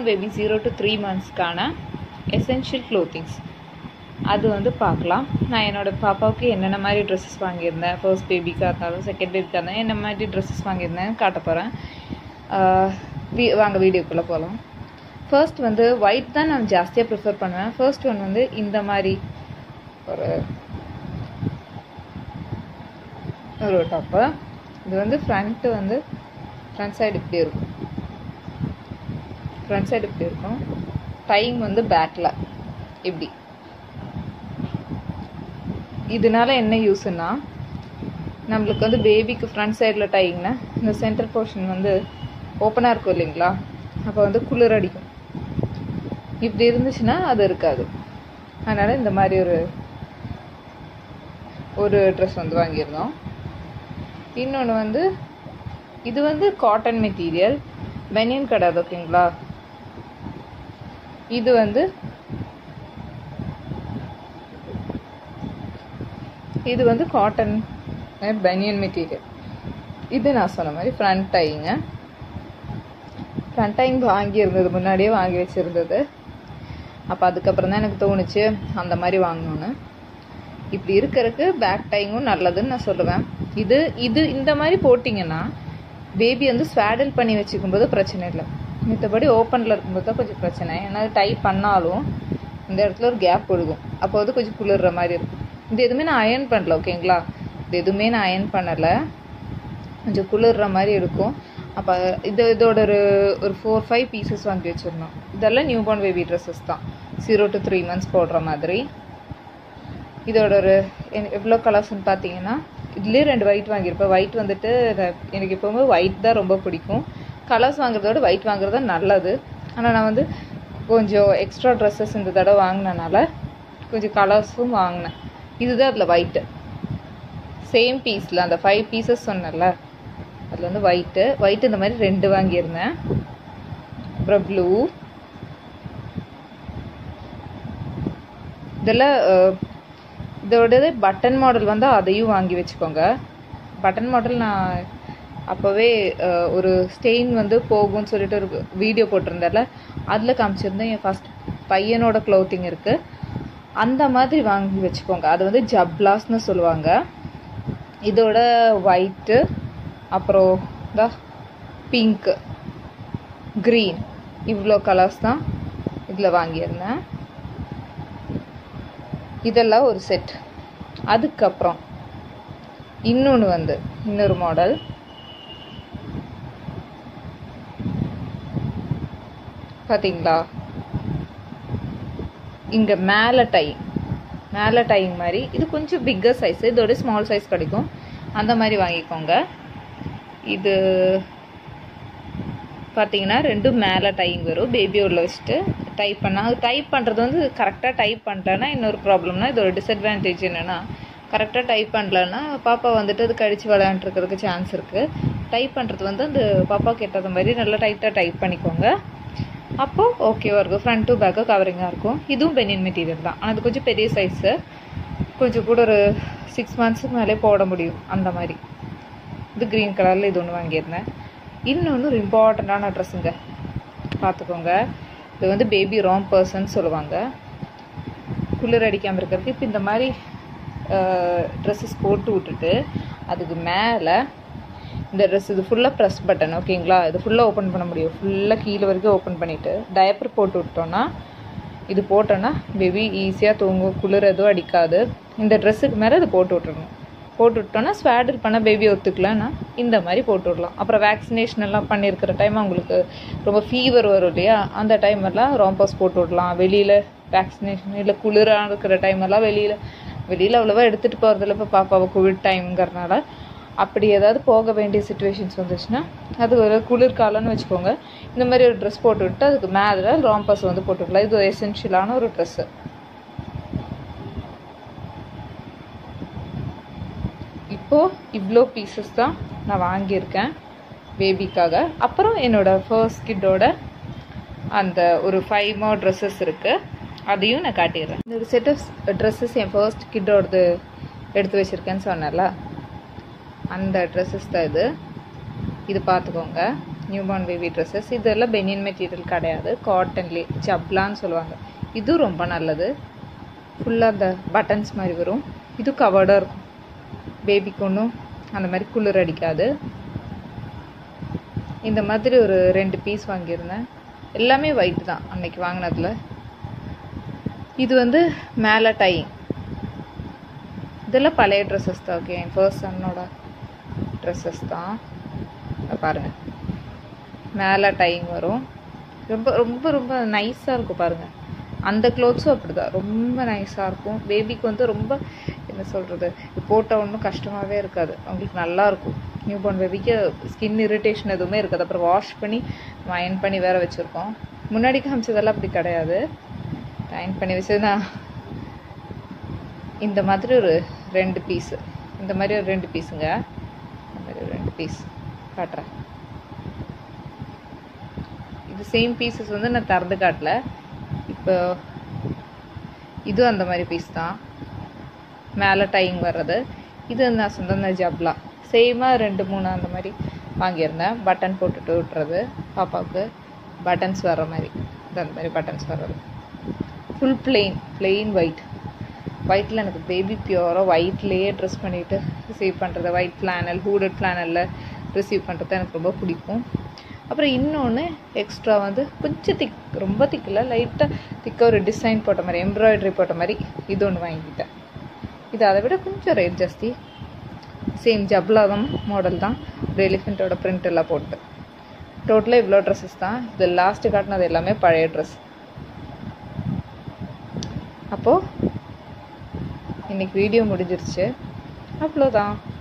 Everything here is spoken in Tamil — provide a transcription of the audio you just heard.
பேபி ஜீரோ டு த்ரீ மந்த்ஸ்க்கான எசென்ஷியல் க்ளோத்திங்ஸ் அது வந்து பார்க்கலாம் நான் என்னோடய பாப்பாவுக்கு என்னென்ன மாதிரி ட்ரெஸ்ஸஸ் வாங்கியிருந்தேன் ஃபர்ஸ்ட் பேபிக்காக இருந்தாலும் செகண்ட் பேபிக்காக இருந்தாலும் என்ன மாதிரி ட்ரெஸ்ஸஸ் வாங்கியிருந்தேன் காட்ட போகிறேன் வாங்க வீடியோக்குள்ளே போகலாம் ஃபர்ஸ்ட் வந்து ஒயிட் தான் நான் ஜாஸ்தியாக ப்ரிஃபர் பண்ணுவேன் ஃபர்ஸ்ட் ஒன் வந்து இந்த மாதிரி ஒரு ஒரு டாப்பு இது வந்து ஃப்ரண்ட்டு வந்து ஃப்ரண்ட் சைடு இப்படி இருக்கும் ஃப்ரண்ட் சைடு இப்படி இருக்கும் டைம் வந்து பேக்கில் இப்படி இதனால என்ன யூஸ்னா நம்மளுக்கு வந்து பேபிக்கு ஃப்ரண்ட் சைடில் டைங்கன்னா இந்த சென்டர் போர்ஷன் வந்து ஓப்பனாக இருக்கும் இல்லைங்களா அப்போ வந்து குளிர் அடிக்கும் இப்படி இருந்துச்சுன்னா அது இருக்காது அதனால் இந்த மாதிரி ஒரு ஒரு ட்ரெஸ் வந்து வாங்கியிருந்தோம் இன்னொன்று வந்து இது வந்து காட்டன் மெட்டீரியல் பெனியன் கிடையாது ஓகேங்களா இது வந்து இது வந்து காட்டன் பனியன் மெட்டீரியல் இது நான் சொன்ன மாதிரி ஃப்ரண்ட் டைங்க ஃப்ரண்ட் டைங் வாங்கியிருந்தது முன்னாடியே வாங்கி வச்சுருந்தது அப்போ அதுக்கப்புறம் தான் எனக்கு தோணுச்சு அந்த மாதிரி வாங்கணுன்னு இப்படி இருக்கிறதுக்கு பேக் டைங்கும் நல்லதுன்னு நான் சொல்லுவேன் இது இது இந்த மாதிரி போட்டிங்கன்னா பேபி வந்து ஸ்வாடல் பண்ணி வச்சுக்கும்போது பிரச்சனை இல்லை மற்றபடி ஓப்பனில் இருக்கும்போது தான் கொஞ்சம் பிரச்சனை ஏன்னா டைப் பண்ணாலும் இந்த இடத்துல ஒரு கேப் ஒழுகும் அப்போ வந்து கொஞ்சம் குளிர்ற மாதிரி இருக்கும் இது எதுவுமே நான் அயன் பண்ணல ஓகேங்களா இது எதுவுமே நான் அயன் பண்ணலை கொஞ்சம் குளிர்ற மாதிரி இருக்கும் அப்போ இது இதோட ஒரு ஒரு ஃபோர் ஃபைவ் பீசஸ் வாங்கி வச்சுருந்தோம் இதெல்லாம் நியூ பார்ன் பேபி ட்ரெஸ்ஸஸ் தான் ஜீரோ டு த்ரீ மந்த்ஸ் போடுற மாதிரி இதோட ஒரு எவ்வளோ கலர்ஸ்னு பார்த்தீங்கன்னா இதுலேயே ரெண்டு ஒயிட் வாங்கியிருப்பேன் ஒயிட் வந்துட்டு எனக்கு எப்போவுமே ஒயிட் தான் ரொம்ப பிடிக்கும் கலர்ஸ் வாங்குறதோட ஒயிட் வாங்குறது தான் நல்லது ஆனால் நான் வந்து கொஞ்சம் எக்ஸ்ட்ரா ட்ரெஸ்ஸஸ் இந்த தடவை வாங்கினனால கொஞ்சம் கலர்ஸும் வாங்கினேன் இதுதான் அதில் ஒயிட்டு சேம் பீஸில் அந்த ஃபைவ் பீசஸ் சொன்னல அதில் வந்து ஒயிட்டு ஒயிட் இந்த மாதிரி ரெண்டு வாங்கியிருந்தேன் அப்புறம் ப்ளூ இதெல்லாம் இதோடது பட்டன் மாடல் வந்து அதையும் வாங்கி வச்சுக்கோங்க பட்டன் மாடல் நான் அப்போவே ஒரு ஸ்டெயின் வந்து போகும்னு சொல்லிட்டு ஒரு வீடியோ போட்டிருந்தால அதில் காமிச்சிருந்தேன் என் ஃபஸ்ட் பையனோட க்ளோத்திங் இருக்குது அந்த மாதிரி வாங்கி வச்சுக்கோங்க அது வந்து ஜப்லாஸ்னு சொல்லுவாங்க இதோட ஒயிட்டு அப்புறம் இந்த பிங்க்கு க்ரீன் இவ்வளோ கலர்ஸ் தான் இதில் வாங்கியிருந்தேன் இதெல்லாம் ஒரு செட் அதுக்கப்புறம் இன்னொன்று வந்து இன்னொரு மாடல் பார்த்தீங்களா இங்கே மேலே டை மேலே டைங் மாதிரி இது கொஞ்சம் பிக்கர் சைஸ் இதோட ஸ்மால் சைஸ் கிடைக்கும் அந்த மாதிரி வாங்கிக்கோங்க இது பார்த்தீங்கன்னா ரெண்டும் மேலே டைங் வரும் பேபி உள்ள வச்சுட்டு டைப் பண்ணால் டைப் பண்ணுறது வந்து கரெக்டாக டைப் பண்ணிட்டேன்னா இன்னொரு ப்ராப்ளம்னா இதோட டிஸ்அட்வான்டேஜ் என்னென்னா கரெக்டாக டைப் பண்ணலன்னா பாப்பா வந்துட்டு அது கடிச்சு விளையாண்டுருக்கிறதுக்கு சான்ஸ் இருக்குது டைப் பண்ணுறது வந்து அந்த பாப்பாவுக்கு எட்டாத மாதிரி நல்லா டைட்டாக டைப் பண்ணிக்கோங்க அப்போது ஓகேவாக இருக்கும் ஃப்ரண்ட் டு பேக்கு கவரிங்காக இருக்கும் இதுவும் பெனியன் மெட்டீரியல் தான் ஆனால் அது கொஞ்சம் பெரிய சைஸு கொஞ்சம் கூட ஒரு சிக்ஸ் மந்த்ஸுக்கு மேலே போட முடியும் அந்த மாதிரி இது க்ரீன் கலரில் இது ஒன்று வாங்கியிருந்தேன் இன்னொன்று ஒரு இம்பார்ட்டண்ட்டான ட்ரெஸ்ஸுங்க பார்த்துக்கோங்க இது வந்து பேபி ராம் பர்சன் சொல்லுவாங்க குளிர் அடிக்காமல் இருக்கிறதுக்கு இப்போ இந்த மாதிரி ட்ரெஸ்ஸஸ் போட்டு விட்டுட்டு அதுக்கு மேலே இந்த ட்ரெஸ் இது ஃபுல்லாக ப்ரெஸ் பட்டன் ஓகேங்களா இது ஃபுல்லாக ஓப்பன் பண்ண முடியும் ஃபுல்லாக கீழே வரைக்கும் ஓப்பன் பண்ணிவிட்டு டயப்பர் போட்டு விட்டோன்னா இது போட்டோன்னா பேபி ஈஸியாக தூங்கும் குளிர் எதுவும் அடிக்காது இந்த ட்ரெஸ்ஸுக்கு மேலே இது போட்டு விட்டுறணும் போட்டு விட்டோன்னா ஸ்வேடர் பண்ண பேபி ஒத்துக்கலன்னா இந்த மாதிரி போட்டு விடலாம் அப்புறம் வேக்சினேஷன் எல்லாம் பண்ணியிருக்கிற டைம் அவங்களுக்கு ரொம்ப ஃபீவர் வரும் இல்லையா அந்த டைம் எல்லாம் ராம்பஸ் போட்டு விடலாம் வெளியில் வேக்சினேஷன் இல்லை குளிராக இருக்கிற டைம் எல்லாம் வெளியில் வெளியில் அவ்வளோவா எடுத்துகிட்டு போகிறதில்ல இப்போ பாப்பாவை கோவிட் டைம்ங்கிறனால அப்படி ஏதாவது போக வேண்டிய சுச்சுவேஷன்ஸ் வந்துச்சுன்னா அது ஒரு குளிர்காலம்னு வச்சுக்கோங்க இந்த மாதிரி ஒரு ட்ரெஸ் போட்டு விட்டு அதுக்கு மேலே ராம்பஸ் வந்து போட்டுக்கலாம் இது ஒரு எசென்ஷியலான ஒரு ட்ரெஸ்ஸு இப்போது இவ்வளோ பீசஸ் தான் நான் வாங்கியிருக்கேன் பேபிக்காக அப்புறம் என்னோடய ஃபர்ஸ்ட் கிட்டோட அந்த ஒரு ஃபைவ் மோ ட்ரெஸ்ஸஸ் இருக்குது அதையும் நான் காட்டிடுறேன் இந்த ஒரு செட் ஆஃப் ட்ரெஸ்ஸஸ் என் ஃபர்ஸ்ட் கிட்டோடது எடுத்து வச்சுருக்கேன்னு சொன்னேன்ல அந்த ட்ரெஸ்ஸஸ் தான் இது இது பார்த்துக்கோங்க நியூ பார்ன் பேபி ட்ரெஸ்ஸஸ் இதெல்லாம் பெனியன் மெட்டீரியல் கிடையாது காட்டன்லே ஜப்லான்னு சொல்லுவாங்க இதுவும் ரொம்ப நல்லது ஃபுல்லாக அந்த பட்டன்ஸ் மாதிரி வரும் இது கவர்டாக இருக்கும் பேபிக்கு ஒன்றும் அந்த மாதிரி குளிர் அடிக்காது இந்த மாதிரி ஒரு ரெண்டு பீஸ் வாங்கியிருந்தேன் எல்லாமே ஒயிட் தான் அன்னைக்கு வாங்கினதுல இது வந்து மேலே டையிங் இதெல்லாம் பழைய ட்ரெஸ்ஸஸ் தான் ஓகே என் ஃபர்ஸ்ட் சன்னோட ட்ரெஸ்ஸஸ் தான் இதை பாருங்கள் மேலே டையிங் வரும் ரொம்ப ரொம்ப ரொம்ப நைஸாக இருக்கும் பாருங்கள் அந்த க்ளோத்ஸும் அப்படி தான் ரொம்ப நைஸாக இருக்கும் பேபிக்கு வந்து ரொம்ப என்ன சொல்கிறது போட்டால் ஒன்றும் கஷ்டமாகவே இருக்காது அவங்களுக்கு நல்லா இருக்கும் நியூ பார்ன் பேபிக்கு ஸ்கின் இரிட்டேஷன் எதுவுமே இருக்காது அப்புறம் வாஷ் பண்ணி அயன் பண்ணி வேற வச்சுருக்கோம் முன்னாடி காமிச்சதெல்லாம் அப்படி கிடையாது அயன் பண்ணி வச்சது நான் இந்த மாதிரி ஒரு ரெண்டு பீஸு இந்த மாதிரி ஒரு ரெண்டு பீஸுங்க இந்த மாதிரி ஒரு ரெண்டு பீஸ் காட்டுறேன் இது சேம் பீசஸ் வந்து நான் திறந்து காட்டல இப்போ இது அந்த மாதிரி பீஸ் தான் மேலே டைங் வர்றது இது நான் சொந்த ஜப்லா சேமாக ரெண்டு மூணு அந்த மாதிரி வாங்கியிருந்தேன் பட்டன் போட்டுட்டு விட்டுறது பாப்பாவுக்கு பட்டன்ஸ் வர்ற மாதிரி இது அந்த மாதிரி பட்டன்ஸ் வர்றது ஃபுல் பிளெயின் பிளெயின் ஒயிட் ஒயிட்டில் எனக்கு பேபி பியூராக ஒயிட்லேயே ட்ரெஸ் பண்ணிவிட்டு ரிசீவ் பண்ணுறது ஒயிட் ஃப்ளானல் ஹூடட் ஃப்ளானலில் ரிசீவ் பண்ணுறது எனக்கு ரொம்ப பிடிக்கும் அப்புறம் இன்னொன்று எக்ஸ்ட்ரா வந்து கொஞ்சம் திக் ரொம்ப திக்கில் லைட்டாக திக்காக ஒரு டிசைன் போட்ட மாதிரி எம்ப்ராய்டரி போட்ட மாதிரி இது ஒன்று வாங்கிக்கிட்டேன் இது அதை விட கொஞ்சம் ரேட் ஜாஸ்தி சேம் ஜப்லாதம் மாடல் தான் ஒரு எலிஃபெண்ட்டோட பிரிண்ட் எல்லாம் போட்டு டோட்டலாக இவ்வளோ ட்ரெஸ்ஸஸ் தான் இது லாஸ்ட்டு காட்டினது எல்லாமே பழைய ட்ரெஸ் அப்போது இன்னைக்கு வீடியோ முடிஞ்சிருச்சு அவ்வளோதான்